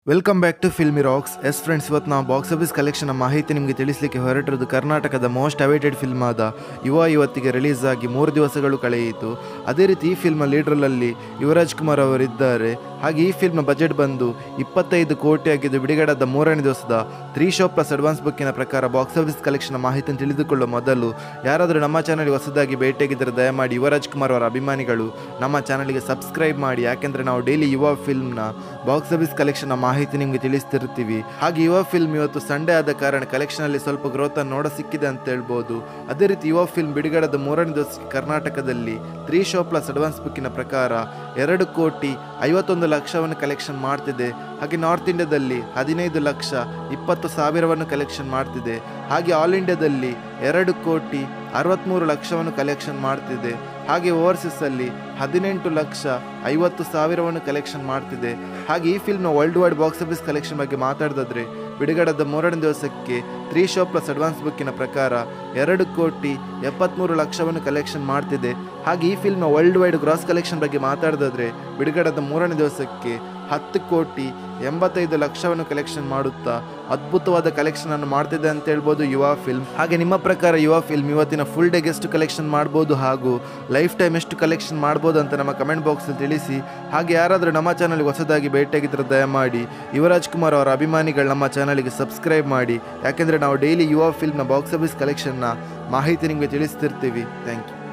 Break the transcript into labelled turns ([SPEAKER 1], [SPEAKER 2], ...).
[SPEAKER 1] welcome back to filmy rocks yes friends ಇವತ್ತು ನಾವು box office collection ಮಾಹಿತಿ ನಿಮಗೆ ತಿಳಿಸಲಿಕ್ಕೆ ಹೊರಟಿರೋದು ಕರ್ನಾಟಕದ ಮೋಸ್ಟ್ ಅವೈಟೆಡ್ ಫಿಲ್ಮ್ ಆದ ಯುವ ಯುವತಿಗೆ ರಿಲೀಸ್ ಆಗಿ ಮೂರು ದಿವಸಗಳು ಕಳೆಯಿತು ಅದೇ ರೀತಿ ಈ ಫಿಲ್ಮ್ ಲೀಡ್ರಲಲ್ಲಿ ಯುವರಾಜ್ ಕುಮಾರ್ ಅವರಿದ್ದಾರೆ ಹಾಗೆ ಈ ಫಿಲ್ಮ್ನ ಬಜೆಟ್ ಬಂದು ಇಪ್ಪತ್ತೈದು ಕೋಟಿ ಆಗಿದ್ದು ಬಿಡುಗಡೆದ ಮೂರನೇ ದಿವಸದ ತ್ರೀ ಶೋ ಪ್ಲಸ್ ಅಡ್ವಾನ್ಸ್ ಬುಕ್ಕಿನ ಪ್ರಕಾರ ಬಾಕ್ಸ್ ಆಫೀಸ್ ಕಲೆಕ್ಷನ್ ಮಾಹಿತಿಯನ್ನು ತಿಳಿದುಕೊಳ್ಳುವ ಮೊದಲು ಯಾರಾದರೂ ನಮ್ಮ ಚಾನಲ್ಗೆ ಹೊಸದಾಗಿ ಭೇಟಿಯಾಗಿದ್ದರೆ ದಯಮಾಡಿ ಯುವರಾಜ್ ಕುಮಾರ್ ಅವರ ಅಭಿಮಾನಿಗಳು ನಮ್ಮ ಚಾನಲ್ಗೆ ಸಬ್ಸ್ಕ್ರೈಬ್ ಮಾಡಿ ಯಾಕೆಂದರೆ ನಾವು ಡೈಲಿ ಯುವ ಫಿಲ್ಮ್ನ ಬಾಕ್ಸ್ ಆಫೀಸ್ ಕಲೆಕ್ಷನ್ನ ಮಾಹಿತಿ ನಿಮಗೆ ತಿಳಿಸ್ತಿರ್ತೀವಿ ಹಾಗೆ ಯುವ ಫಿಲ್ಮ್ ಇವತ್ತು ಸಂಡೇ ಆದ ಕಾರಣ ಕಲೆಕ್ಷನ್ ಅಲ್ಲಿ ಸ್ವಲ್ಪ ಗ್ರೋತ್ ಅನ್ನು ನೋಡ ಸಿಕ್ಕಿದೆ ಅಂತ ಹೇಳ್ಬೋದು ಅದೇ ರೀತಿ ಯುವ ಫಿಲ್ಮ್ ಬಿಡುಗಡೆದ ಮೂರನೇ ದಿವಸಕ್ಕೆ ಕರ್ನಾಟಕದಲ್ಲಿ ತ್ರೀ ಶೋ ಪ್ಲಸ್ ಅಡ್ವಾನ್ಸ್ ಬುಕ್ಕಿನ ಪ್ರಕಾರ ಎರಡು ಕೋಟಿ ಐವತ್ತೊಂದು ಲಕ್ಷವನ್ನು ಕಲೆಕ್ಷನ್ ಮಾಡ್ತಿದೆ ಹಾಗೆ ನಾರ್ತ್ ಇಂಡಿಯಾದಲ್ಲಿ ಹದಿನೈದು ಲಕ್ಷ ಇಪ್ಪತ್ತು ಸಾವಿರವನ್ನು ಕಲೆಕ್ಷನ್ ಮಾಡ್ತಿದೆ ಹಾಗೆ ಆಲ್ ಇಂಡಿಯಾದಲ್ಲಿ ಎರಡು ಕೋಟಿ ಅರವತ್ತ್ಮೂರು ಲಕ್ಷವನ್ನು ಕಲೆಕ್ಷನ್ ಮಾಡ್ತಿದೆ ಹಾಗೆ ಓವರ್ಸೀಸ್ ಅಲ್ಲಿ ಹದಿನೆಂಟು ಲಕ್ಷ ಐವತ್ತು ಸಾವಿರವನ್ನು ಕಲೆಕ್ಷನ್ ಮಾಡ್ತಿದೆ ಹಾಗೆ ಈ ಫಿಲ್ಮ್ನ world wide box office collection ಬಗ್ಗೆ ಮಾತಾಡಿದ್ರೆ ಬಿಡುಗಡೆದ ಮೂರನೇ ದಿವಸಕ್ಕೆ ತ್ರೀ ಶೋ ಪ್ಲಸ್ ಅಡ್ವಾನ್ಸ್ ಬುಕ್ಕಿನ ಪ್ರಕಾರ ಎರಡು ಕೋಟಿ ಎಪ್ಪತ್ತ್ಮೂರು ಲಕ್ಷವನ್ನು ಕಲೆಕ್ಷನ್ ಮಾಡ್ತಿದೆ ಹಾಗೆ ಈ ಫಿಲ್ಮ್ನ ವರ್ಲ್ಡ್ ವೈಡ್ ಗ್ರಾಸ್ ಕಲೆಕ್ಷನ್ ಬಗ್ಗೆ ಮಾತಾಡಿದ್ರೆ ಬಿಡುಗಡೆದ ಮೂರನೇ ದಿವಸಕ್ಕೆ ಹತ್ತು ಕೋಟಿ ಎಂಬತ್ತೈದು ಲಕ್ಷವನ್ನು ಕಲೆಕ್ಷನ್ ಮಾಡುತ್ತಾ ಅದ್ಭುತವಾದ ಕಲೆಕ್ಷನ್ ಅನ್ನು ಮಾಡ್ತಿದೆ ಅಂತ ಹೇಳ್ಬೋದು ಯುವ ಫಿಲ್ಮ್ ಹಾಗೆ ನಿಮ್ಮ ಪ್ರಕಾರ ಯುವ ಫಿಲ್ಮ್ ಇವತ್ತಿನ ಫುಲ್ ಡೇಗೆ ಎಷ್ಟು ಕಲೆಕ್ಷನ್ ಮಾಡ್ಬೋದು ಹಾಗೂ ಲೈಫ್ ಟೈಮ್ ಎಷ್ಟು ಕಲೆಕ್ಷನ್ ಮಾಡ್ಬೋದು ಅಂತ ನಮ್ಮ ಕಮೆಂಟ್ ಬಾಕ್ಸಲ್ಲಿ ತಿಳಿಸಿ ಹಾಗೆ ಯಾರಾದರೂ ನಮ್ಮ ಚಾನಲ್ಗೆ ಹೊಸದಾಗಿ ಭೇಟಿಯಾಗಿದ್ದರೆ ದಯಮಾಡಿ ಯುವರಾಜ್ ಕುಮಾರ್ ಅವರ ಅಭಿಮಾನಿಗಳು ನಮ್ಮ ಚಾನಲ್ಗೆ ಸಬ್ಸ್ಕ್ರೈಬ್ ಮಾಡಿ ಯಾಕೆಂದರೆ ನಾವು ಡೈಲಿ ಯುವ ಫಿಲ್ಮ್ನ ಬಾಕ್ಸ್ ಆಫೀಸ್ ಕಲೆಕ್ಷನ್ನ ಮಾಹಿತಿ ನಿಮಗೆ ತಿಳಿಸ್ತಿರ್ತೀವಿ ಥ್ಯಾಂಕ್ ಯು